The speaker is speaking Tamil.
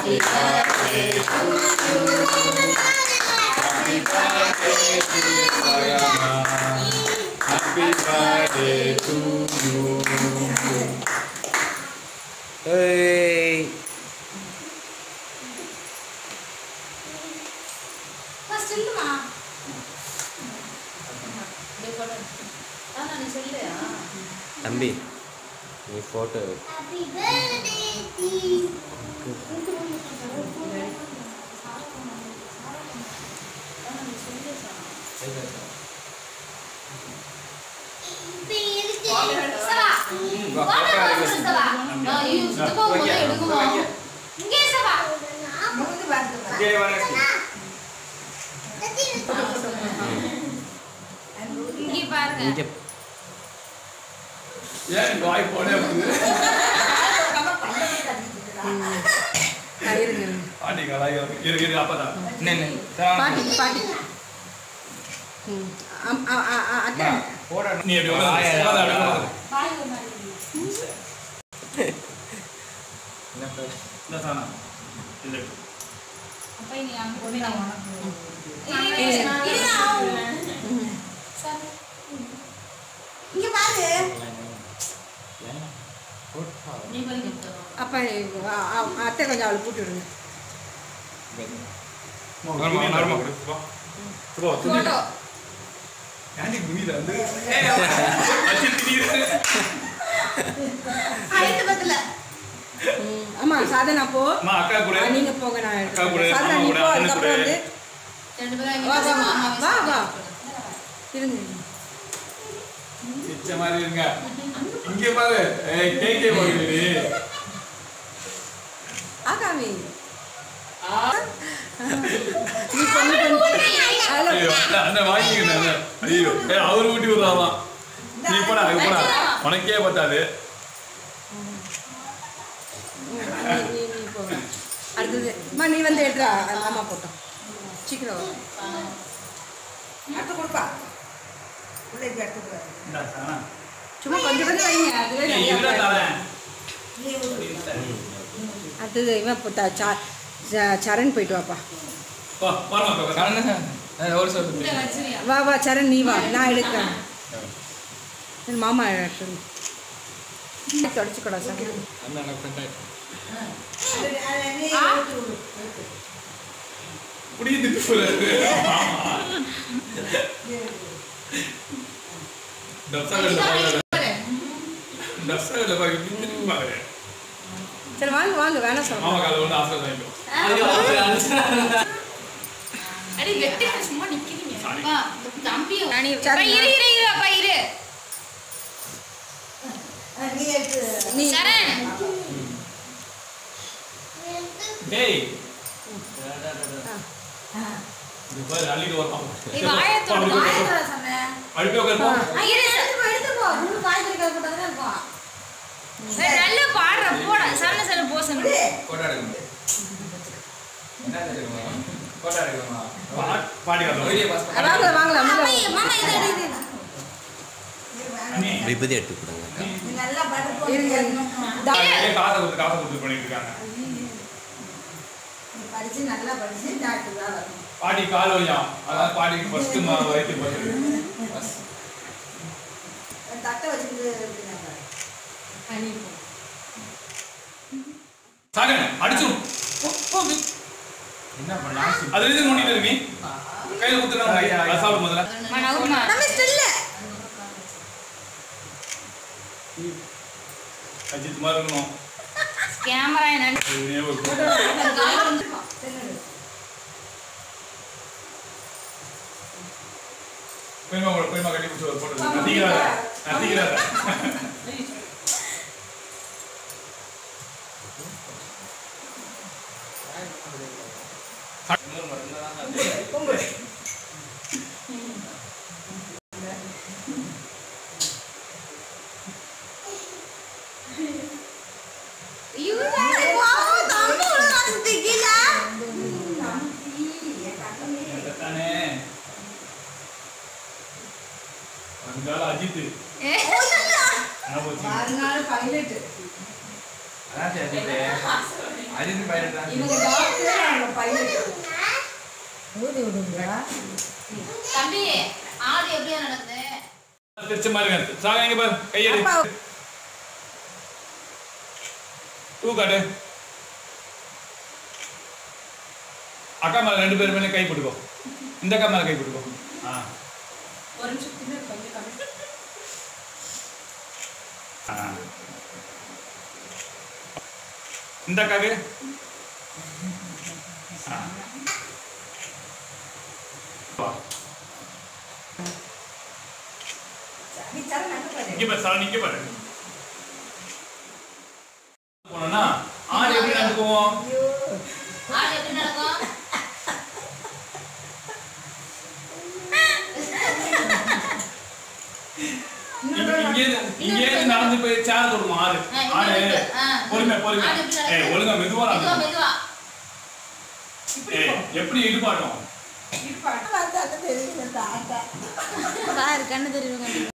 Happy birthday to you. Happy birthday dear Sayama. Happy birthday to you. Hey. First இல்லமா நீ சொல்லையா தம்பி நீ photo Happy birthday to you. இப்ப இருக்கு. சவா. வாங்க, வாங்க, சவா. நான் ஐயோ, சுத்தமா முதல்ல எடுக்குமா இங்கே சவா. இங்க பாருங்க இங்கே ஏன் வாய் போனே இருக்குது இருங்க இருங்க பாட்டி கலாய் இரு இரு அப்பதான் நின்னு பாட்டி பாட்டி ம் அம்- அ- அ- அ- அத்தை போடா நீ எப்படி உட்காந்து உட்காந்து அப்படி உட்காந்து. பாய் ஒரு மாதிரி என்ன பேர் இந்த சாணா இந்த அப்ப நீ அங்க போய் நான் இங்க பாரு நீ பண்ணி கொடுத்தோம் அப்போ அ- அ- அத்தை கொஞ்சம் அவளை கூட்டி விடுங்க நார்மா நார்மா கொடு போ போ துணி போட்டோ ஏன்டி துணியில வந்து அச்சி திடீர்னு அடுத்த பத்துல ம் ஆமாம் சாதனா போ அம்மா அக்கா கூட ஆ, நீங்க போங்க நான் அக்கா கூட, எடுத்துக்கிறேன். சாதனா அம்மா நீ கூட, போ அண்ணன் அதுக்கப்புறம் கூட. வந்து ரெண்டு பேரும் வா, வா, வா. அம்மா வா, வா. இருங்க பிச்சை மாதிரி இருங்க இங்க பாரு ஏய் கேக்கே போகுது ஆகாமி நீ பொண்ணு பொண்ணு அதில் ஐயோ அந்த- அந்த வாங்கிக்கிட்டேன் ஐயோ ஏய் அவர் ஊட்டி விடுறாமா நீ போடா அங்க போடா உனக்கே பத்தாது நீ நீ நீ போங்க அடுத்தது அம்மா நீ வந்து எடுறா ஆமாம் போட்டோம் சீக்கிரம் வா. அடுத்து கொடுப்பா பிள்ளைக்கு எடுத்து கொடு. இந்தா சாணா சும்மா கொஞ்சம் கொஞ்சம் வைங்க அதுவே ஏய் நிறையா இதுல தரேன் நீ ஒரு- அடுத்தது இவன் இப்போ த- ச- ச- சரண் போயிட்டு வாப்பா வா வரமா அக்கா கண்ணு ஒரு சொல்லுங்க வச்சிருயா வா வா சரண் நீ வா நான் எடுக்கிறேன் என் மாமா எடுக்கணும் தொடச்சிக்கூடா சார் அந்த எனக்கு ஃப்ரெண்ட் ஆயிட்டு அது அது நீ ஆ. எடுத்து கொடு. புடியுது போறாரு டப்சாவில் பாரு டப்சாவில் பாரு பிடிச்சிருக்கு பாரு சரி வாங்க வாங்க வேணாம் மாமா சொல்லுங்க காலை வந்து ஆசை வாங்கிக்கோ அடி வெட்டி சும்மா நிக்கிறீங்க Sorry. அப்பா, தம்பி சரி, அப்பா, இரு இரு இரு அப்பா இரு ஆ, நீ எடுத்து நீ சரண் டேய் இது பாரு அள்ளிட்டு வரலாம் நீ வாயை திறந்து போ, வாயை போ. திற சொன்னேன். அடி போய் உட்காரு, போ. ஆ, இரு, எடுத்துட்டு போ, எடுத்துட்டு போ. மூணு காய் கறிக்காய் போட்டாதான் இருக்கும். ஏய், நல்லா பாடுற, போடா. சரண சரண போ சொன்னேன். போட்டோ எடுக்கணும் என்ன தெரியுமா போட்டோ எடுக்கணுமா பா- பாடி காட்டுறோம். வீடியோ பாஸ் பண்ணி வாங்க வாங்க மாமா, உள்ள இ- மாமா, இது எடு, இது எடு. அண்ணி, விபதி எடுத்து கொடுங்க நீ நல்லா பட்டு போட்டு இருங்க. நீ ஏன் காசை கொடுத்து காசை கொடுத்து பண்ணிட்டு இருக்காங்க படிச்சு நல்லா படிச்சு டாக்டர் தான் வரணும் பாட்டி கால் வலியாம் அதான் பாட்டிக்கு ஃபர்ஸ்ட் வயிற்று போட்டு தட்டை வச்சுக்கிட்டு இருக்கிறாங்க சாகன் அடிச்சும் என்ன பண்ணா அது எதுக்கு நோண்டிட்டு இருக்கீ கையில குத்துறாங்க சாப்பிடும் முதல்ல மா, நவுருமா. அஜித் மாதிரி இருக்கணும் கேமரா என்னன்னு இது ஞாபகம் இருக்கு. போய்மா கூட போய்மா கட்டி பிடிச்சி ஒரு போட்டோ நத்திக்கிறாரு நத்திக்கிறாரு தானே அங்கால அஜித் ஏ, ஞாபகம் வச்சுக்கோ. ஆறு நாள் பைலட்டு அதான் சரி அஜித் பையன் தான் இவங்க டாக்டர் அவங்க பையன் ஊதி விடுங்களா தம்பி ஆடு எப்படியா நடக்குது தெரிச்ச மாதிரி இருக்கு சாக எங்க பாரு கையெடு அப்பா. டூ காட்டு அக்கா மேல ரெண்டு பேர் மேலே கை போட்டுக்கோ இந்த அக்கா மேல கை போட்டுக்கோ ஆ ஒரு நிமிஷம் பின்னாடி கொஞ்சம் கம்மி ஆ. இந்த அக்காக்கு ஆ. வா. நீ சர நட்டு பாரு இங்க பாரு சரண் இங்க பாரு போனோம்னா ஆடு எப்படி நடக்குவோம் ஆடு எப்படி நடக்கும் இங்க இங்கே இங்கே நடந்து போய் சேர் தொடுவோம் ஆடு ஆ, இங்க ஆடு இருக்கு. ஆ. பொறுமை பொறுமை ஆடு எப்படி நடக்குது? ஏய் ஒழுங்கா மெதுவா மெதுவா நடக்கும் மெதுவா ஏய் எப்படி இடுபாட்டும் வந்து அது தெரியும் இந்த ஆட்டை பாரு கண்ணு தெரியும்